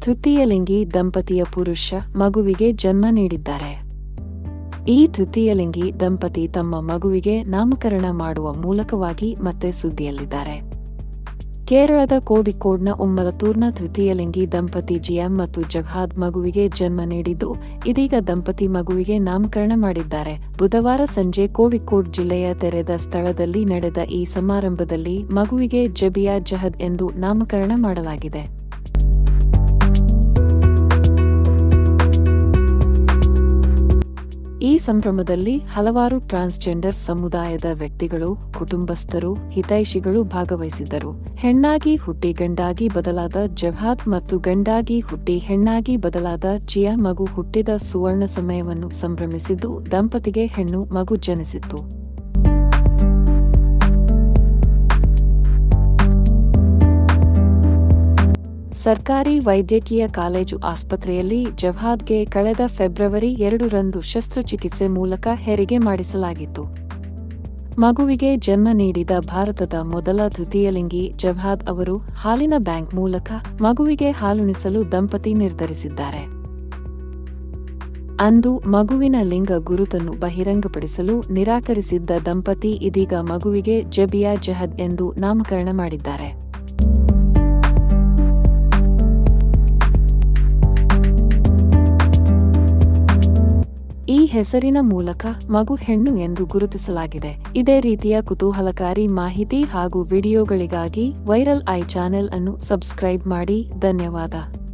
ತೃತೀಯಲಿಂಗಿ ದಂಪತಿಯ ಪುರುಷ ಮಗುವಿಗೆ ಜನ್ಮ ನೀಡಿದ್ದಾರೆ ಈ ತೃತೀಯಲಿಂಗಿ ದಂಪತಿ ತಮ್ಮ ಮಗುವಿಗೆ ನಾಮಕರಣ ಮಾಡುವ ಮೂಲಕವಾಗಿ ಮತ್ತೆ ಸುದ್ದಿಯಲ್ಲಿದ್ದಾರೆ ಕೇರಳದ ಕೋಬಿಕೋಡ್ನ ಉಮ್ಮಲತೂರ್ನ ತೃತೀಯಲಿಂಗಿ ದಂಪತಿ ಜಿಎಂ ಮತ್ತು ಜಗ್ಹಾದ್ ಮಗುವಿಗೆ ಜನ್ಮ ನೀಡಿದ್ದು ಇದೀಗ ದಂಪತಿ ಮಗುವಿಗೆ ನಾಮಕರಣ ಮಾಡಿದ್ದಾರೆ ಬುಧವಾರ ಸಂಜೆ ಕೋವಿಕೋಡ್ ಜಿಲ್ಲೆಯ ತೆರೆದ ಸ್ಥಳದಲ್ಲಿ ನಡೆದ ಈ ಸಮಾರಂಭದಲ್ಲಿ ಮಗುವಿಗೆ ಜಬಿಯಾ ಜಹದ್ ಎಂದು ನಾಮಕರಣ ಮಾಡಲಾಗಿದೆ ಈ ಸಂಭ್ರಮದಲ್ಲಿ ಹಲವಾರು ಟ್ರಾನ್ಸ್ಜೆಂಡರ್ ಸಮುದಾಯದ ವ್ಯಕ್ತಿಗಳು ಕುಟುಂಬಸ್ಥರು ಹಿತೈಷಿಗಳು ಭಾಗವಹಿಸಿದ್ದರು ಹೆಣ್ಣಾಗಿ ಹುಟ್ಟಿ ಗಂಡಾಗಿ ಬದಲಾದ ಜವಾದ್ ಮತ್ತು ಗಂಡಾಗಿ ಹುಟ್ಟಿ ಹೆಣ್ಣಾಗಿ ಬದಲಾದ ಜಿಯಾ ಮಗು ಹುಟ್ಟಿದ ಸುವರ್ಣ ಸಮಯವನ್ನು ಸಂಭ್ರಮಿಸಿದ್ದು ದಂಪತಿಗೆ ಹೆಣ್ಣು ಮಗು ಜನಿಸಿತ್ತು ಸರ್ಕಾರಿ ವೈದ್ಯಕೀಯ ಕಾಲೇಜು ಆಸ್ಪತ್ರೆಯಲ್ಲಿ ಜವಾದ್ಗೆ ಕಳೆದ ಫೆಬ್ರವರಿ ಎರಡರಂದು ಶಸ್ತ್ರಚಿಕಿತ್ಸೆ ಮೂಲಕ ಹೆರಿಗೆ ಮಾಡಿಸಲಾಗಿತ್ತು ಮಗುವಿಗೆ ಜನ್ಮ ನೀಡಿದ ಭಾರತದ ಮೊದಲ ತೃತೀಯಲಿಂಗಿ ಜವಾದ್ ಅವರು ಹಾಲಿನ ಬ್ಯಾಂಕ್ ಮೂಲಕ ಮಗುವಿಗೆ ಹಾಲುಣಿಸಲು ದಂಪತಿ ನಿರ್ಧರಿಸಿದ್ದಾರೆ ಅಂದು ಮಗುವಿನ ಲಿಂಗ ಗುರುತನ್ನು ಬಹಿರಂಗಪಡಿಸಲು ನಿರಾಕರಿಸಿದ್ದ ದಂಪತಿ ಇದೀಗ ಮಗುವಿಗೆ ಜಬಿಯಾ ಜಹದ್ ಎಂದು ನಾಮಕರಣ ಮಾಡಿದ್ದಾರೆ ಈ ಹೆಸರಿನ ಮೂಲಕ ಮಗು ಹೆಣ್ಣು ಎಂದು ಗುರುತಿಸಲಾಗಿದೆ ಇದೇ ರೀತಿಯ ಕುತೂಹಲಕಾರಿ ಮಾಹಿತಿ ಹಾಗೂ ವಿಡಿಯೋಗಳಿಗಾಗಿ ವೈರಲ್ ಐ ಚಾನೆಲ್ ಅನ್ನು ಸಬ್ಸ್ಕ್ರೈಬ್ ಮಾಡಿ ಧನ್ಯವಾದ